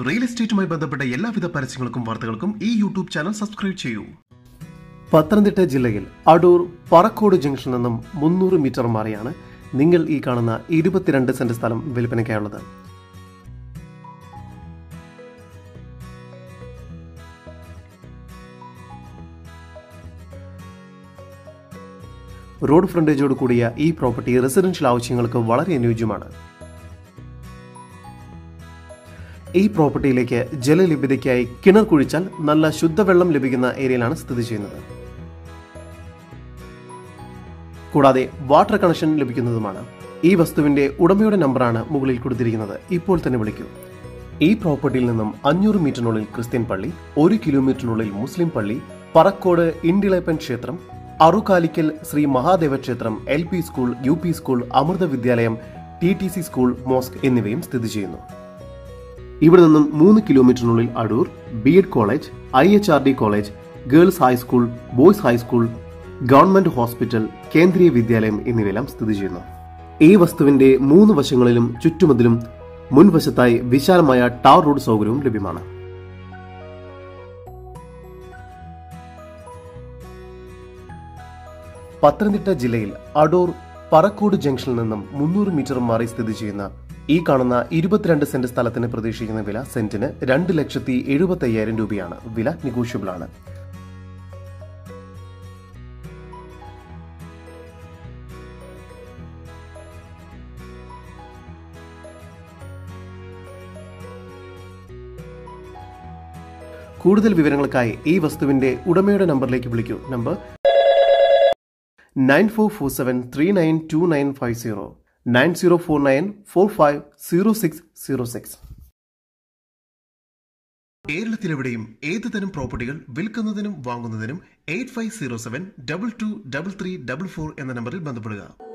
real എസ്റ്റേറ്റുമായി ബന്ധപ്പെട്ട എല്ലാവിധ പരസ്യങ്ങൾക്കും വാർത്തകൾക്കും ഈ യൂട്യൂബ് ചാനൽ സബ്സ്ക്രൈബ് ചെയ്യൂ പത്തനംതിട്ട ജില്ലയിൽ അടൂർ പറക്കോട് ജംഗ്ഷനിൽ നിന്നും മുന്നൂറ് മീറ്റർ മാറിയാണ് നിങ്ങൾ ഈ കാണുന്ന ഇരുപത്തിരണ്ട് സെന്റ് സ്ഥലം വിൽപ്പനയ്ക്കായുള്ളത് റോഡ് ഫ്രണ്ടേജോട് കൂടിയ ഈ പ്രോപ്പർട്ടി റെസിഡൻഷ്യൽ ആവശ്യങ്ങൾക്ക് വളരെ അനുയോജ്യമാണ് ഈ പ്രോപ്പർട്ടിയിലേക്ക് ജലലഭ്യതയ്ക്കായി കിണർ കുഴിച്ചാൽ നല്ല ശുദ്ധവെള്ളം ലഭിക്കുന്ന ഏരിയയിലാണ് സ്ഥിതി ചെയ്യുന്നത് കൂടാതെ വാട്ടർ കണക്ഷൻ ലഭിക്കുന്നതുമാണ് ഈ വസ്തുവിന്റെ ഉടമയുടെ നമ്പറാണ് മുകളിൽ കൊടുത്തിരിക്കുന്നത് ഇപ്പോൾ തന്നെ വിളിക്കൂ ഈ പ്രോപ്പർട്ടിയിൽ നിന്നും അഞ്ഞൂറ് മീറ്ററിനുള്ളിൽ ക്രിസ്ത്യൻ പള്ളി ഒരു കിലോമീറ്ററിനുള്ളിൽ മുസ്ലിം പള്ളി പറക്കോട് ഇണ്ടിളപ്പൻ ക്ഷേത്രം അറുകാലിക്കൽ ശ്രീ മഹാദേവ ക്ഷേത്രം L P school U P school Amrita Vidyalayam T T C school mosque എന്നിവയും സ്ഥിതി ചെയ്യുന്നു ഇവിടെ നിന്നും മൂന്ന് കിലോമീറ്ററിനുള്ളിൽ Adoor B Ed college I H R D college girls high school boys high school government hospital Kendriya Vidyalayam എന്നിവയെല്ലാം സ്ഥിതി ചെയ്യുന്നു ഈ വസ്തുവിന്റെ മൂന്ന് വശങ്ങളിലും ചുറ്റുമതിലും മുൻവശത്തായി വിശാലമായ ടാർ റോഡ് സൗകര്യവും ലഭ്യമാണ് പത്തനംതിട്ട ജില്ലയിൽ അടൂർ പറക്കോട് ജംഗ്ഷനിൽ നിന്നും മുന്നൂറ് മീറ്റർ മാറി സ്ഥിതി ചെയ്യുന്ന ഈ കാണുന്ന ഇരുപത്തിരണ്ട് സെന്റ് സ്ഥലത്തിന് പ്രതീക്ഷിക്കുന്ന വില സെന്റിന് രണ്ട് ലക്ഷത്തി എഴുപത്തി അയ്യായിരം രൂപയാണ് വില നെഗോഷ്യബിൾ ആണ് കൂടുതൽ വിവരങ്ങൾക്കായി ഈ വസ്തുവിന്റെ ഉടമയുടെ നമ്പറിലേക്ക് വിളിക്കൂ number nine four four seven three nine two nine five zero nine zero four nine four five zero six zero six കേരളത്തിലെവിടെയും ഏത് തരം പ്രോപ്പർട്ടികൾ വിൽക്കുന്നതിനും വാങ്ങുന്നതിനും eight five zero seven double two double three double four എന്ന നമ്പറിൽ ബന്ധപ്പെടുക